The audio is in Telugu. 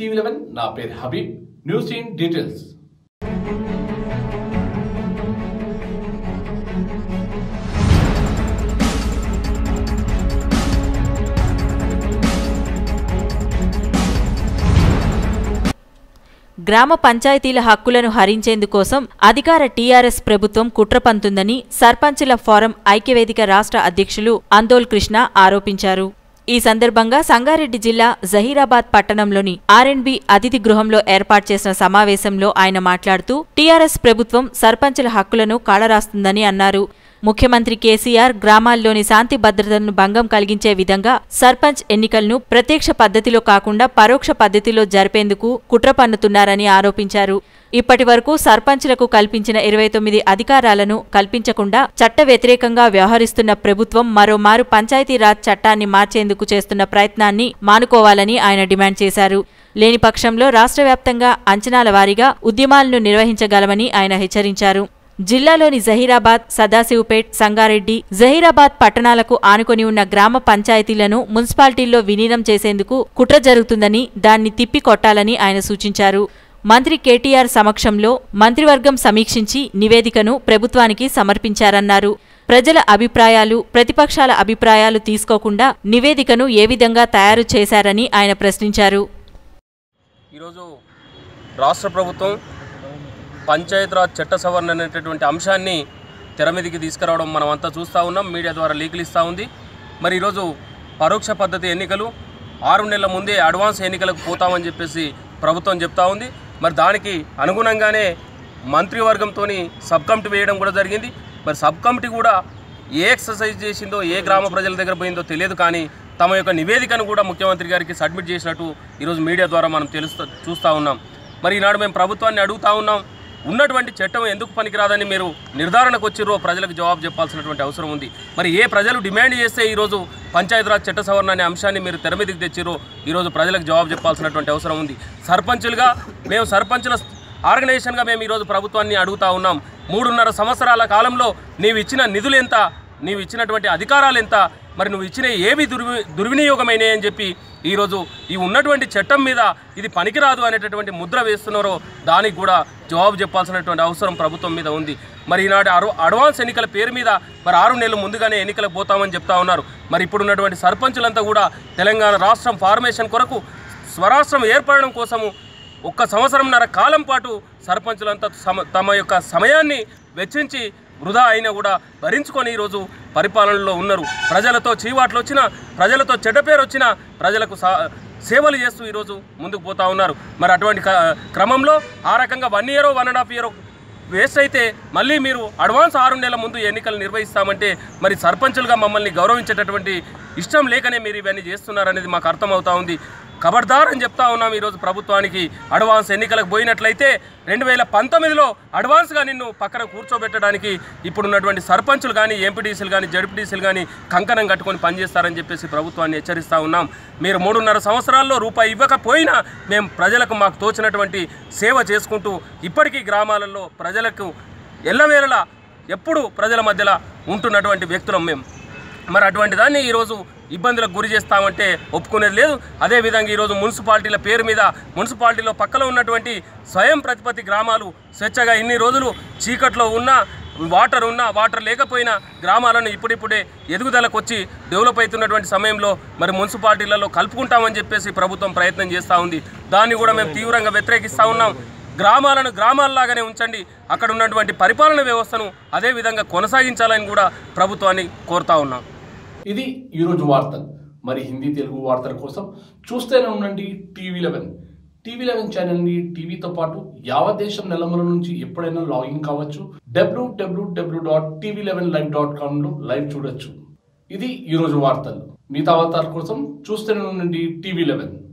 టీవీ లెవెన్ నా పేరు హబీబ్ న్యూస్ ఇన్ డీటెయిల్స్ గ్రామ పంచాయతీల హక్కులను హరించేందుకోసం అధికార టీఆర్ఎస్ ప్రభుత్వం కుట్ర పంతుందని సర్పంచుల ఫోరం ఐక్యవేదిక రాష్ట్ర అధ్యక్షులు అందోల్ కృష్ణ ఆరోపించారు ఈ సందర్భంగా సంగారెడ్డి జిల్లా జహీరాబాద్ పట్టణంలోని ఆర్ఎండ్బి అతిథి గృహంలో ఏర్పాటు చేసిన సమావేశంలో ఆయన మాట్లాడుతూ టీఆర్ఎస్ ప్రభుత్వం సర్పంచుల హక్కులను కాళరాస్తుందని అన్నారు ముఖ్యమంత్రి కేసీఆర్ గ్రామాల్లోని శాంతి భద్రతను భంగం కలిగించే విధంగా సర్పంచ్ ఎన్నికలను ప్రత్యక్ష పద్ధతిలో కాకుండా పరోక్ష పద్ధతిలో జరిపేందుకు కుట్ర పన్నుతున్నారని ఆరోపించారు ఇప్పటి వరకు సర్పంచ్లకు కల్పించిన ఇరవై తొమ్మిది అధికారాలను కల్పించకుండా చట్ట వ్యతిరేకంగా వ్యవహరిస్తున్న ప్రభుత్వం మరోమారు పంచాయతీరాజ్ చట్టాన్ని మార్చేందుకు చేస్తున్న ప్రయత్నాన్ని మానుకోవాలని ఆయన డిమాండ్ చేశారు లేని పక్షంలో రాష్ట్ర వ్యాప్తంగా అంచనాల వారీగా ఉద్యమాలను నిర్వహించగలమని ఆయన హెచ్చరించారు జిల్లాలోని జహీరాబాద్ సదాశివపేట్ సంగారెడ్డి జహీరాబాద్ పట్టణాలకు ఆనుకొని ఉన్న గ్రామ పంచాయతీలను మున్సిపాలిటీల్లో విలీనం చేసేందుకు కుట్ర జరుగుతుందని దాన్ని తిప్పి కొట్టాలని ఆయన సూచించారు మంత్రి కేటీఆర్ సమక్షంలో మంత్రివర్గం సమీక్షించి నివేదికను ప్రభుత్వానికి సమర్పించారన్నారు ప్రజల అభిప్రాయాలు ప్రతిపక్షాల అభిప్రాయాలు తీసుకోకుండా నివేదికను ఏ విధంగా తయారు చేశారని ఆయన ప్రశ్నించారు ఈరోజు రాష్ట్ర ప్రభుత్వం పంచాయతీరాజ్ చట్ట సవరణ అనేటటువంటి అంశాన్ని తెర మీదకి తీసుకురావడం మనం అంతా చూస్తూ ఉన్నాం మీడియా ద్వారా లీకులు ఇస్తూ ఉంది మరి ఈరోజు పరోక్ష పద్ధతి ఎన్నికలు ఆరు నెలల ముందే అడ్వాన్స్ ఎన్నికలకు పోతామని చెప్పేసి ప్రభుత్వం చెప్తా ఉంది మరి దానికి అనుగుణంగానే మంత్రివర్గంతో సబ్ కమిటీ వేయడం కూడా జరిగింది మరి సబ్ కమిటీ కూడా ఏ ఎక్సర్సైజ్ చేసిందో ఏ గ్రామ ప్రజల దగ్గర పోయిందో తెలియదు కానీ తమ యొక్క నివేదికను కూడా ముఖ్యమంత్రి గారికి సబ్మిట్ చేసినట్టు ఈరోజు మీడియా ద్వారా మనం తెలుస్తూ చూస్తూ ఉన్నాం మరి ఈనాడు మేము ప్రభుత్వాన్ని అడుగుతా ఉన్నాం ఉన్నటువంటి చట్టం ఎందుకు పనికిరాదని మీరు నిర్ధారణకు వచ్చిర్రో ప్రజలకు జవాబు చెప్పాల్సినటువంటి అవసరం ఉంది మరి ఏ ప్రజలు డిమాండ్ చేస్తే ఈరోజు పంచాయతీరాజ్ చట్ట సవరణ అనే అంశాన్ని మీరు తెర మీదకి తెచ్చిర్రో ఈరోజు ప్రజలకు జవాబు చెప్పాల్సినటువంటి అవసరం ఉంది సర్పంచులుగా మేము సర్పంచుల ఆర్గనైజేషన్గా మేము ఈరోజు ప్రభుత్వాన్ని అడుగుతా ఉన్నాం మూడున్నర సంవత్సరాల కాలంలో నీవు ఇచ్చిన నిధులు ఎంత నీవు ఇచ్చినటువంటి అధికారాలు ఎంత మరి నువ్వు ఇచ్చిన ఏవి దుర్వి దుర్వినియోగమైనాయి అని చెప్పి ఈరోజు ఈ ఉన్నటువంటి చట్టం మీద ఇది పనికిరాదు అనేటటువంటి ముద్ర వేస్తున్నారో దానికి కూడా జవాబు చెప్పాల్సినటువంటి అవసరం ప్రభుత్వం మీద ఉంది మరి ఈనాడు అరు అడ్వాన్స్ ఎన్నికల పేరు మీద మరి ఆరు నెలలు ముందుగానే ఎన్నికలకు పోతామని చెప్తా ఉన్నారు మరి ఇప్పుడు ఉన్నటువంటి సర్పంచులంతా కూడా తెలంగాణ రాష్ట్రం ఫార్మేషన్ కొరకు స్వరాష్ట్రం ఏర్పడడం కోసము ఒక్క సంవత్సరంన్నర కాలం పాటు సర్పంచులంతా సమ తమ యొక్క సమయాన్ని వెచ్చించి వృధా అయినా కూడా భరించుకొని ఈరోజు పరిపాలనలో ఉన్నారు ప్రజలతో చీవాట్లు వచ్చినా ప్రజలతో చెడ్డ పేరు వచ్చినా ప్రజలకు సా సేవలు చేస్తూ ఈరోజు ముందుకు పోతా ఉన్నారు మరి అటువంటి క- క్రమంలో ఆ రకంగా one year one and half year waste అయితే మళ్ళీ మీరు అడ్వాన్స్ ఆరు నెలల ముందు ఎన్నికలు నిర్వహిస్తామంటే మరి సర్పంచులుగా మమ్మల్ని గౌరవించేటటువంటి ఇష్టం లేకనే మీరు ఇవన్నీ చేస్తున్నారనేది మాకు అర్థమవుతా ఉంది ఖబర్దార్ అని చెప్తా ఉన్నాం ఈరోజు ప్రభుత్వానికి అడ్వాన్స్ ఎన్నికలకు పోయినట్లయితే రెండు వేల పంతొమ్మిదిలో అడ్వాన్స్గా నిన్ను పక్కన కూర్చోబెట్టడానికి ఇప్పుడున్నటువంటి సర్పంచులు కానీ ఎంపీటీసీలు కానీ జడ్పీటీసీలు కానీ కంకణం కట్టుకొని పనిచేస్తారని చెప్పేసి ప్రభుత్వాన్ని హెచ్చరిస్తూ ఉన్నాం మీరు మూడున్నర సంవత్సరాల్లో రూపాయి ఇవ్వకపోయినా మేము ప్రజలకు మాకు తోచినటువంటి సేవ చేసుకుంటూ ఇప్పటికీ గ్రామాలలో ప్రజలకు ఎల్లవేళలా ఎప్పుడు ప్రజల మధ్యలో ఉంటున్నటువంటి వ్యక్తులం మేము మరి అటువంటి దాన్ని ఈరోజు ఇబ్బందులకు గురి చేస్తామంటే ఒప్పుకునేది లేదు అదేవిధంగా ఈరోజు మున్సిపాలిటీల పేరు మీద మున్సిపాలిటీలో పక్కలో ఉన్నటువంటి స్వయం ప్రతిపత్తి గ్రామాలు స్వేచ్ఛగా ఇన్ని రోజులు చీకట్లో ఉన్న వాటర్ ఉన్నా వాటర్ లేకపోయినా గ్రామాలను ఇప్పుడిప్పుడే ఎదుగుదలకు వచ్చి డెవలప్ అవుతున్నటువంటి సమయంలో మరి మున్సిపాలిటీలలో కలుపుకుంటామని చెప్పేసి ప్రభుత్వం ప్రయత్నం చేస్తూ ఉంది దాన్ని కూడా మేము తీవ్రంగా వ్యతిరేకిస్తూ ఉన్నాం గ్రామాలను గ్రామాల్లాగానే ఉంచండి అక్కడ ఉన్నటువంటి పరిపాలన వ్యవస్థను అదే విధంగా కొనసాగించాలని కూడా ప్రభుత్వాన్ని కోరుతా ఉన్నాం ఇది ఈరోజు వార్తలు మరి హిందీ తెలుగు వార్తల కోసం చూస్తూనే ఉండండి టీవీ లెవెన్ టీవీ లెవెన్ ఛానల్ని టీవీతో పాటు యావత్ దేశం నెలమల నుంచి ఎప్పుడైనా లాగిన్ కావచ్చు డబ్ల్యూడబ్ల్యూడబ్ల్యూ dot TV eleven live dot కామ్లో లైవ్ చూడొచ్చు ఇది ఈరోజు వార్తలు మిగతా వార్తల కోసం చూస్తూనే ఉండండి టీవీ లెవెన్